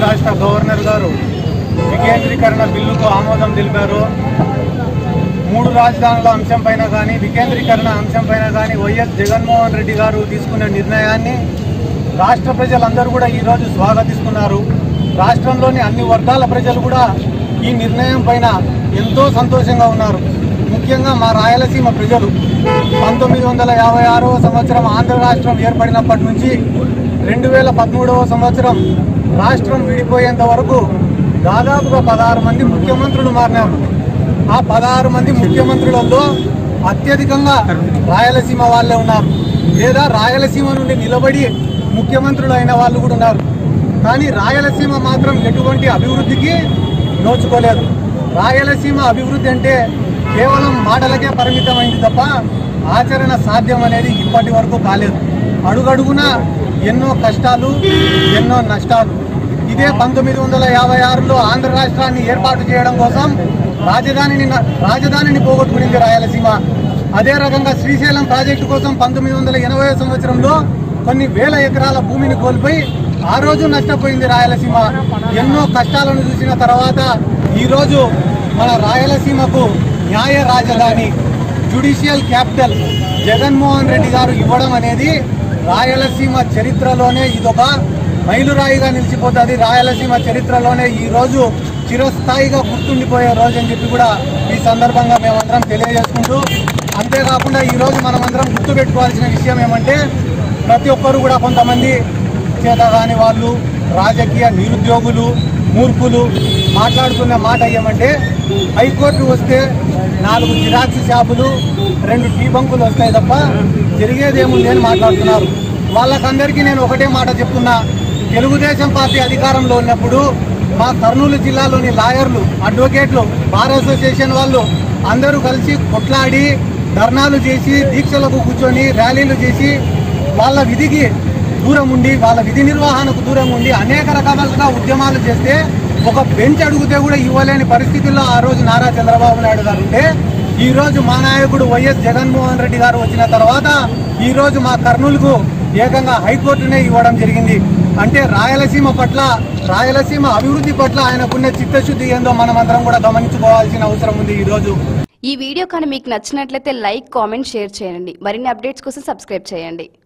రాష్ట్ర గవర్నర్ గారు వికేంద్రీకరణ బిల్లుకు ఆమోదం తెలిపారు మూడు రాజధానుల అంశం పైన కానీ వికేంద్రీకరణ అంశం పైన కానీ వైఎస్ జగన్మోహన్ రెడ్డి గారు తీసుకున్న నిర్ణయాన్ని రాష్ట్ర ప్రజలందరూ కూడా ఈరోజు స్వాగతిస్తున్నారు రాష్ట్రంలోని అన్ని వర్గాల ప్రజలు కూడా ఈ నిర్ణయం పైన ఎంతో సంతోషంగా ఉన్నారు ముఖ్యంగా మా రాయలసీమ ప్రజలు పంతొమ్మిది వందల యాభై ఆరవ సంవత్సరం ఆంధ్ర రాష్ట్రం ఏర్పడినప్పటి నుంచి రెండు వేల పదమూడవ సంవత్సరం రాష్ట్రం విడిపోయేంత వరకు దాదాపుగా పదహారు మంది ముఖ్యమంత్రులు మారినారు ఆ పదహారు మంది ముఖ్యమంత్రులలో అత్యధికంగా రాయలసీమ వాళ్ళే ఉన్నారు లేదా రాయలసీమ నుండి నిలబడి ముఖ్యమంత్రులు అయిన వాళ్ళు కూడా ఉన్నారు కానీ రాయలసీమ మాత్రం ఎటువంటి అభివృద్ధికి నోచుకోలేదు రాయలసీమ అభివృద్ధి అంటే కేవలం మాటలకే పరిమితమైంది తప్ప ఆచరణ సాధ్యం అనేది ఇప్పటి వరకు కాలేదు అడుగడుగున ఎన్నో కష్టాలు ఎన్నో నష్టాలు ఇదే పంతొమ్మిది వందల యాభై ఆరులో ఆంధ్ర రాష్ట్రాన్ని ఏర్పాటు చేయడం కోసం రాజధానిని రాజధానిని పోగొట్టుకునింది రాయలసీమ అదే రకంగా శ్రీశైలం ప్రాజెక్టు కోసం పంతొమ్మిది వందల ఎనభై సంవత్సరంలో కొన్ని వేల ఎకరాల భూమిని కోల్పోయి ఆ రోజు నష్టపోయింది రాయలసీమ ఎన్నో కష్టాలను చూసిన తర్వాత ఈరోజు మన రాయలసీమకు న్యాయ రాజధాని జుడిషియల్ క్యాపిటల్ జగన్మోహన్ రెడ్డి గారు ఇవ్వడం అనేది రాయలసీమ చరిత్రలోనే ఇదొక మైలురాయిగా నిలిచిపోతుంది రాయలసీమ చరిత్రలోనే ఈ రోజు చిరస్థాయిగా గుర్తుండిపోయే రోజు అని చెప్పి కూడా ఈ సందర్భంగా మేమందరం తెలియజేసుకుంటూ అంతేకాకుండా ఈ రోజు మనమందరం గుర్తుపెట్టుకోవాల్సిన విషయం ఏమంటే ప్రతి ఒక్కరు కూడా కొంతమంది చేతగాని వాళ్ళు రాజకీయ నిరుద్యోగులు మూర్ఖులు మాట్లాడుతున్న మాట ఏమంటే హైకోర్టు వస్తే నాలుగు జిరాక్స్ షాపులు రెండు టీ బంకులు వస్తాయి తప్ప జరిగేదేముంది అని మాట్లాడుతున్నారు వాళ్ళకందరికీ నేను ఒకటే మాట చెప్తున్నా తెలుగుదేశం పార్టీ అధికారంలో ఉన్నప్పుడు మా కర్నూలు జిల్లాలోని లాయర్లు అడ్వకేట్లు బార్ అసోసియేషన్ వాళ్ళు అందరూ కలిసి కొట్లాడి ధర్నాలు చేసి దీక్షలకు కూర్చొని ర్యాలీలు చేసి వాళ్ళ విధికి దూరం ఉండి వాళ్ళ విధి నిర్వహణకు దూరం ఉండి అనేక రకాలుగా ఉద్యమాలు చేస్తే ఒక బెంచ్ అడిగితే కూడా ఇవ్వలేని పరిస్థితుల్లో ఆ రోజు నారా చంద్రబాబు నాయుడు గారు ఉంటే ఈ రోజు మా నాయకుడు వైఎస్ జగన్మోహన్ రెడ్డి గారు వచ్చిన తర్వాత ఈ రోజు మా కర్నూలుకు ఏకంగా హైకోర్టునే ఇవ్వడం జరిగింది అంటే రాయలసీమ పట్ల రాయలసీమ అభివృద్ధి పట్ల ఆయనకున్న చిత్తశుద్ధి ఏందో మనం అందరం కూడా గమనించుకోవాల్సిన అవసరం ఉంది ఈ రోజు ఈ వీడియో కానీ మీకు నచ్చినట్లయితే లైక్ కామెంట్ షేర్ చేయండి మరిన్ని అప్డేట్స్ కోసం సబ్స్క్రైబ్ చేయండి